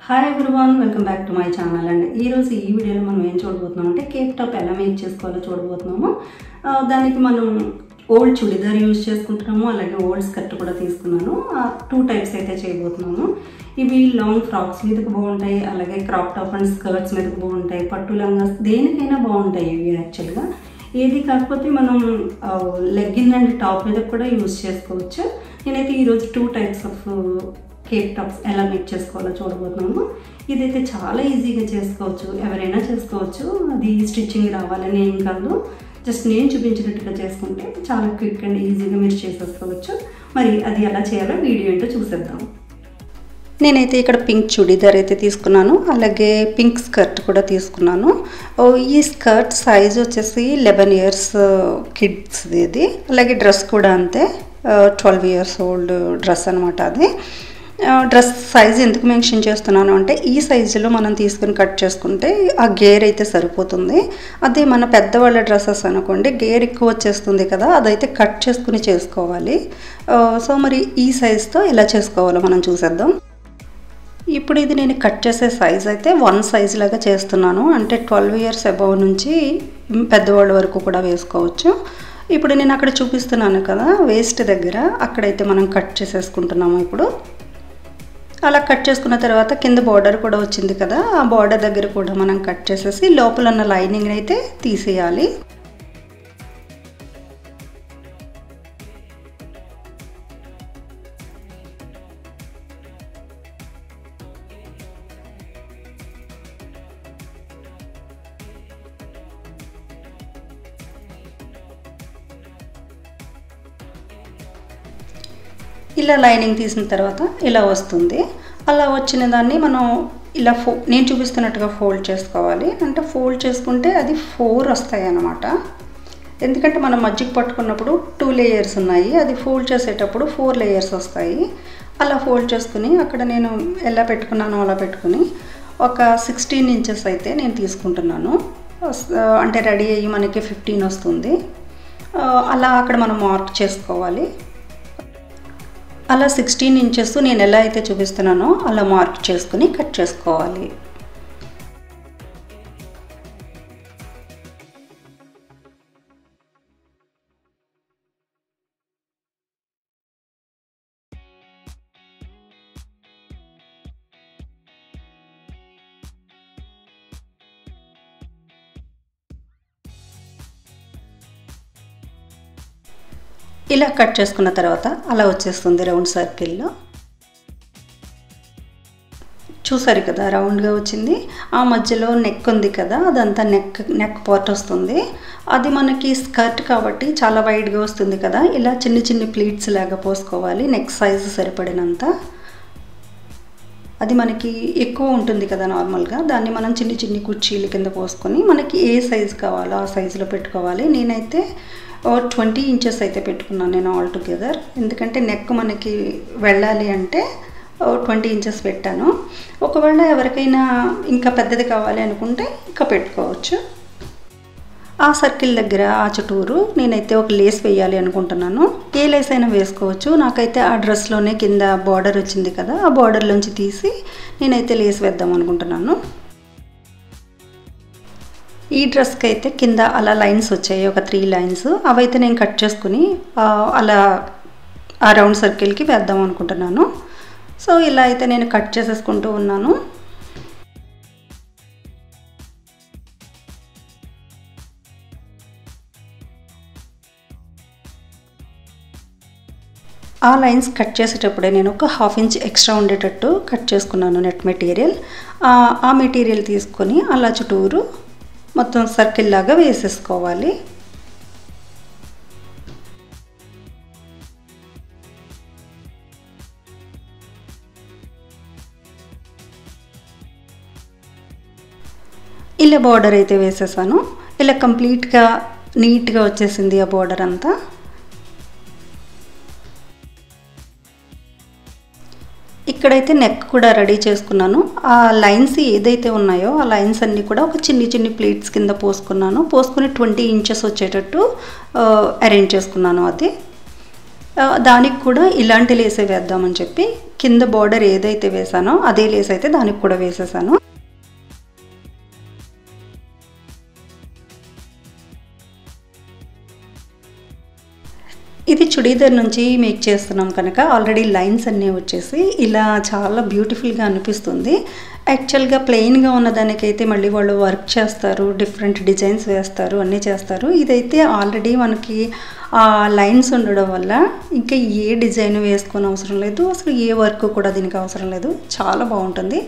hi everyone welcome back to my channel అండి ఈరోజు ఈ వీడియోలో మనం ఏం చూడబోతున్నాం అంటే కేక్ టాప్ ఎలా మేక్ చేసుకోవాలో చూడబోతున్నాము ఆ, దానికి మనం ఓల్డ్ చుడిదార్ యూజ్ చేసుకుంటున్నాము అలాగే ఓల్డ్ స్కర్ట్ కూడా తీసుకున్నాను టూ టైప్స్ అయితే చేయబోతున్నాము ఇవి లాంగ్ ఫ్రాక్స్ మీదకి బాగుంటాయి అలాగే క్రాప్ టాప్ అండ్ స్కర్ట్స్ మీదకి బాగుంటాయి పట్టు లంగా దేనికైనా బాగుంటాయి ఇవి యాక్చువల్గా ఏది కాకపోతే మనం లెగ్గిన్ అండ్ టాప్ మీద కూడా యూజ్ చేసుకోవచ్చు నేనైతే ఈరోజు two types of cake tops ఎలా మేక్ చేసుకోవాలో చూడబోతున్నాము ఇదైతే చాలా ఈజీగా చేసుకోవచ్చు ఎవరైనా చేసుకోవచ్చు అది స్టిచ్చింగ్ రావాలని ఏం కాదు జస్ట్ నేను చూపించినట్టుగా చేసుకుంటే చాలా క్విక్ అండ్ ఈజీగా మీరు చేసేసుకోవచ్చు మరి అది ఎలా చేయాలో వీడియో ఏంటో చూసేద్దాం నేనైతే ఇక్కడ పింక్ చుడీదార్ అయితే తీసుకున్నాను అలాగే పింక్ స్కర్ట్ కూడా తీసుకున్నాను ఓ, ఈ స్కర్ట్ సైజ్ వచ్చేసి లెవెన్ ఇయర్స్ కిడ్స్ ఇది అలాగే డ్రెస్ కూడా అంతే ట్వెల్వ్ ఇయర్స్ ఓల్డ్ డ్రెస్ అనమాట అది ఆ, డ్రెస్ సైజ్ ఎందుకు మెన్షన్ చేస్తున్నాను అంటే ఈ సైజులో మనం తీసుకుని కట్ చేసుకుంటే ఆ గేర్ అయితే సరిపోతుంది అదే మన పెద్దవాళ్ళ డ్రెస్సెస్ అనుకోండి గేర్ ఎక్కువ వచ్చేస్తుంది కదా అదైతే కట్ చేసుకుని చేసుకోవాలి ఆ, సో మరి ఈ సైజ్తో ఎలా చేసుకోవాలో మనం చూసేద్దాం ఇప్పుడు ఇది నేను కట్ చేసే సైజ్ అయితే వన్ సైజ్ లాగా చేస్తున్నాను అంటే ట్వెల్వ్ ఇయర్స్ అబౌవ్ నుంచి పెద్దవాళ్ళ వరకు కూడా వేసుకోవచ్చు ఇప్పుడు నేను అక్కడ చూపిస్తున్నాను కదా వేస్ట్ దగ్గర అక్కడైతే మనం కట్ చేసేసుకుంటున్నాము ఇప్పుడు అలా కట్ చేసుకున్న తర్వాత కింద బార్డర్ కూడా వచ్చింది కదా ఆ బార్డర్ దగ్గర కూడా మనం కట్ చేసేసి లోపల ఉన్న లైనింగ్ అయితే తీసేయాలి ఇలా లైనింగ్ తీసిన తర్వాత ఇలా వస్తుంది అలా వచ్చిన దాన్ని మనం ఇలా ఫో నేను చూపిస్తున్నట్టుగా ఫోల్డ్ చేసుకోవాలి అంటే ఫోల్డ్ చేసుకుంటే అది ఫోర్ వస్తాయి అన్నమాట ఎందుకంటే మనం మజ్జిగ పట్టుకున్నప్పుడు టూ లేయర్స్ ఉన్నాయి అది ఫోల్డ్ చేసేటప్పుడు ఫోర్ లేయర్స్ వస్తాయి అలా ఫోల్డ్ చేసుకుని అక్కడ నేను ఎలా పెట్టుకున్నానో అలా పెట్టుకుని ఒక సిక్స్టీన్ ఇంచెస్ అయితే నేను తీసుకుంటున్నాను అంటే రెడీ అయ్యి మనకి ఫిఫ్టీన్ వస్తుంది అలా అక్కడ మనం మార్క్ చేసుకోవాలి అలా సిక్స్టీన్ ఇంచెస్ నేను ఎలా అయితే చూపిస్తున్నానో అలా మార్క్ చేసుకుని కట్ చేసుకోవాలి ఇలా కట్ చేసుకున్న తర్వాత అలా వచ్చేస్తుంది రౌండ్ సర్కిల్లో చూసారు కదా రౌండ్గా వచ్చింది ఆ మధ్యలో నెక్ ఉంది కదా అదంతా నెక్ నెక్ పార్ట్ వస్తుంది అది మనకి స్కర్ట్ కాబట్టి చాలా వైడ్గా వస్తుంది కదా ఇలా చిన్న చిన్న ప్లీట్స్ లాగా పోసుకోవాలి నెక్ సైజు సరిపడినంత అది మనకి ఎక్కువ ఉంటుంది కదా నార్మల్గా దాన్ని మనం చిన్ని చిన్ని కుర్చీల కింద పోసుకొని మనకి ఏ సైజు కావాలో ఆ సైజులో పెట్టుకోవాలి నేనైతే ట్వంటీ ఇంచెస్ అయితే పెట్టుకున్నాను నేను ఆల్ టుగెదర్ ఎందుకంటే నెక్ మనకి వెళ్ళాలి అంటే ట్వంటీ ఇంచెస్ పెట్టాను ఒకవేళ ఎవరికైనా ఇంకా పెద్దది కావాలి అనుకుంటే ఇంకా పెట్టుకోవచ్చు ఆ సర్కిల్ దగ్గర ఆ చుట్టూరు నేనైతే ఒక లేస్ వేయాలి అనుకుంటున్నాను ఏ లేస్ అయినా వేసుకోవచ్చు నాకైతే ఆ డ్రెస్లోనే కింద బార్డర్ వచ్చింది కదా ఆ బార్డర్లోంచి తీసి నేనైతే లేస్ వేద్దాం అనుకుంటున్నాను ఈ డ్రెస్కి అయితే కింద అలా లైన్స్ వచ్చాయి ఒక త్రీ లైన్స్ అవైతే నేను కట్ చేసుకుని అలా ఆ రౌండ్ సర్కిల్కి వేద్దాం అనుకుంటున్నాను సో ఇలా అయితే నేను కట్ చేసేసుకుంటూ ఉన్నాను ఆ లైన్స్ కట్ చేసేటప్పుడే నేను ఒక హాఫ్ ఇంచ్ ఎక్స్ట్రా ఉండేటట్టు కట్ చేసుకున్నాను నెట్ మెటీరియల్ ఆ మెటీరియల్ తీసుకొని అలా చుట్టూరు మొత్తం సర్కిల్ లాగా వేసేసుకోవాలి ఇలా బార్డర్ అయితే వేసేసాను ఇలా కంప్లీట్గా నీట్గా వచ్చేసింది ఆ బార్డర్ అంతా ఇక్కడైతే నెక్ కూడా రెడీ చేసుకున్నాను ఆ లైన్స్ ఏదైతే ఉన్నాయో ఆ లైన్స్ అన్నీ కూడా ఒక చిన్ని చిన్ని ప్లేట్స్ కింద పోసుకున్నాను పోసుకుని ట్వంటీ ఇంచెస్ వచ్చేటట్టు అరేంజ్ చేసుకున్నాను అది ఆ, దానికి కూడా ఇలాంటి లేసే వేద్దామని చెప్పి కింద బార్డర్ ఏదైతే వేసానో అదే లేస్ అయితే దానికి కూడా వేసేసాను ఇది చుడీదార్ నుంచి మేక్ చేస్తున్నాం కనుక ఆల్రెడీ లైన్స్ అన్నీ వచ్చేసి ఇలా చాలా బ్యూటిఫుల్గా అనిపిస్తుంది యాక్చువల్గా ప్లెయిన్గా ఉన్నదానికైతే మళ్ళీ వాళ్ళు వర్క్ చేస్తారు డిఫరెంట్ డిజైన్స్ వేస్తారు అన్నీ చేస్తారు ఇదైతే ఆల్రెడీ మనకి ఆ లైన్స్ ఉండడం వల్ల ఇంకా ఏ డిజైన్ వేసుకొని అవసరం లేదు అసలు ఏ వర్క్ కూడా దీనికి అవసరం లేదు చాలా బాగుంటుంది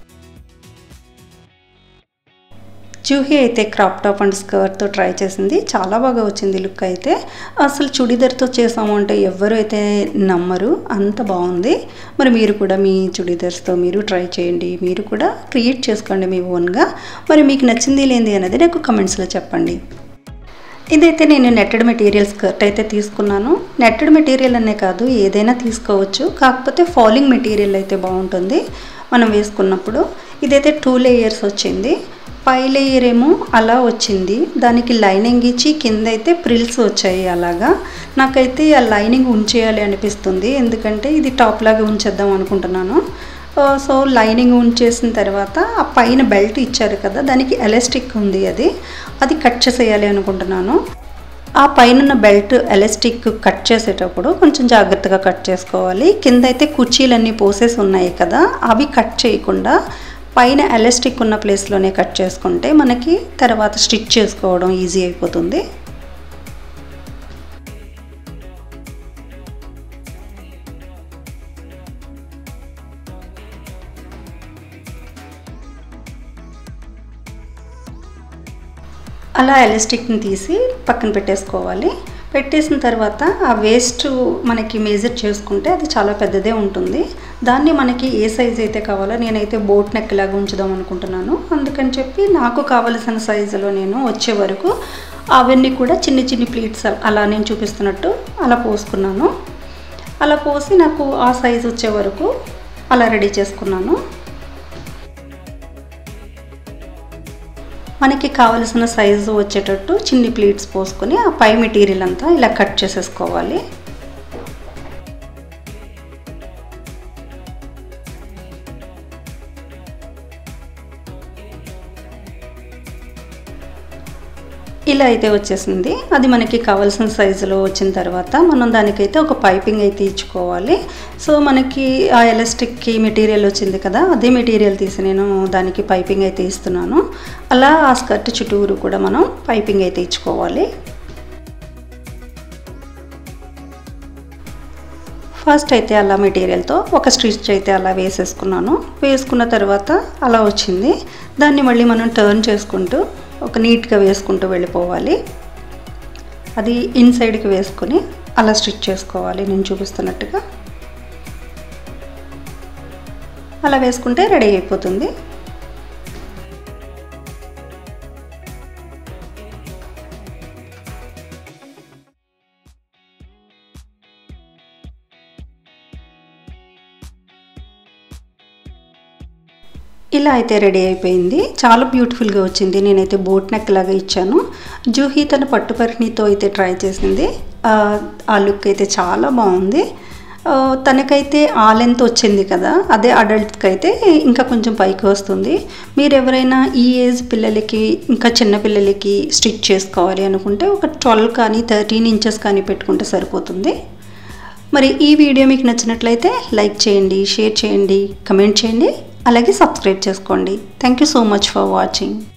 జూహీ అయితే క్రాప్ టాప్ అండ్ స్కర్ట్తో ట్రై చేసింది చాలా బాగా వచ్చింది లుక్ అయితే అసలు చుడిదార్తో చేసాము అంటే ఎవ్వరు అయితే నమ్మరు అంత బాగుంది మరి మీరు కూడా మీ చుడిదార్స్తో మీరు ట్రై చేయండి మీరు కూడా క్రియేట్ చేసుకోండి మీ ఓన్గా మరి మీకు నచ్చింది లేనిది అనేది నాకు కమెంట్స్లో చెప్పండి ఇదైతే నేను నెట్టెడ్ మెటీరియల్ స్కర్ట్ అయితే తీసుకున్నాను నెట్టెడ్ మెటీరియల్ అనే కాదు ఏదైనా తీసుకోవచ్చు కాకపోతే ఫాలింగ్ మెటీరియల్ అయితే బాగుంటుంది మనం వేసుకున్నప్పుడు ఇదైతే టూ లేయర్స్ వచ్చింది పై లేయర్ ఏమో అలా వచ్చింది దానికి లైనింగ్ ఇచ్చి కింద అయితే ప్రిల్స్ వచ్చాయి అలాగా నాకైతే ఆ లైనింగ్ ఉంచేయాలి అనిపిస్తుంది ఎందుకంటే ఇది టాప్ లాగా ఉంచేద్దాం అనుకుంటున్నాను ఆ, సో లైనింగ్ ఉంచేసిన తర్వాత ఆ పైన బెల్ట్ ఇచ్చారు కదా దానికి ఎలాస్టిక్ ఉంది అది అది కట్ చేసేయాలి అనుకుంటున్నాను ఆ పైన బెల్ట్ ఎలాస్టిక్ కట్ చేసేటప్పుడు కొంచెం జాగ్రత్తగా కట్ చేసుకోవాలి కింద అయితే కుర్చీలన్నీ పోసేసి ఉన్నాయి కదా అవి కట్ చేయకుండా పైన ఎలాస్టిక్ ఉన్న ప్లేస్లోనే కట్ చేసుకుంటే మనకి తర్వాత స్టిచ్ చేసుకోవడం ఈజీ అయిపోతుంది అలా ఎలాస్టిక్ని తీసి పక్కన పెట్టేసుకోవాలి పెట్టేసిన తర్వాత ఆ వేస్ట్ మనకి మేజర్ చేసుకుంటే అది చాలా పెద్దదే ఉంటుంది దాన్ని మనకి ఏ సైజ్ అయితే కావాలో నేనైతే బోట్ నెక్ లాగా ఉంచుదాం అనుకుంటున్నాను అందుకని చెప్పి నాకు కావలసిన సైజులో నేను వచ్చే వరకు అవన్నీ కూడా చిన్ని చిన్ని ప్లీట్స్ అలా నేను చూపిస్తున్నట్టు అలా పోసుకున్నాను అలా పోసి నాకు ఆ సైజ్ వచ్చే వరకు అలా రెడీ చేసుకున్నాను మనకి కావలసిన సైజు వచ్చేటట్టు చిన్ని ప్లీట్స్ పోసుకొని ఆ పై మెటీరియల్ అంతా ఇలా కట్ చేసేసుకోవాలి ఇలా అయితే వచ్చేసింది అది మనకి కావాల్సిన సైజులో వచ్చిన తర్వాత మనం దానికైతే ఒక పైపింగ్ అయితే ఇచ్చుకోవాలి సో మనకి ఆ ఎలాస్టిక్కి మెటీరియల్ వచ్చింది కదా అదే మెటీరియల్ తీసి నేను దానికి పైపింగ్ అయితే ఇస్తున్నాను అలా ఆ స్కర్ట్ చుట్టూరు కూడా మనం పైపింగ్ అయితే ఇచ్చుకోవాలి ఫస్ట్ అయితే అలా మెటీరియల్తో ఒక స్టిచ్ అయితే అలా వేసేసుకున్నాను వేసుకున్న తర్వాత అలా వచ్చింది దాన్ని మళ్ళీ మనం టర్న్ చేసుకుంటూ ఒక నీట్గా వేసుకుంటూ వెళ్ళిపోవాలి అది ఇన్సైడ్కి వేసుకొని అలా స్టిచ్ చేసుకోవాలి నేను చూపిస్తున్నట్టుగా అలా వేసుకుంటే రెడీ అయిపోతుంది ఇలా అయితే రెడీ అయిపోయింది చాలా బ్యూటిఫుల్గా వచ్చింది నేనైతే బోట్ నెక్ లాగా ఇచ్చాను జూహీ తన పట్టుపరిణితో అయితే ట్రై చేసింది ఆ, ఆ లుక్ అయితే చాలా బాగుంది ఆ, తనకైతే ఆ లెంత్ వచ్చింది కదా అదే అడల్ట్కి అయితే ఇంకా కొంచెం పైకి వస్తుంది మీరు ఎవరైనా ఈ ఏజ్ పిల్లలకి ఇంకా చిన్న పిల్లలకి స్టిచ్ చేసుకోవాలి అనుకుంటే ఒక ట్వెల్వ్ కానీ థర్టీన్ ఇంచెస్ కానీ పెట్టుకుంటే సరిపోతుంది మరి ఈ వీడియో మీకు నచ్చినట్లయితే లైక్ చేయండి షేర్ చేయండి కమెంట్ చేయండి అలాగే సబ్స్క్రైబ్ చేసుకోండి thank you so much for watching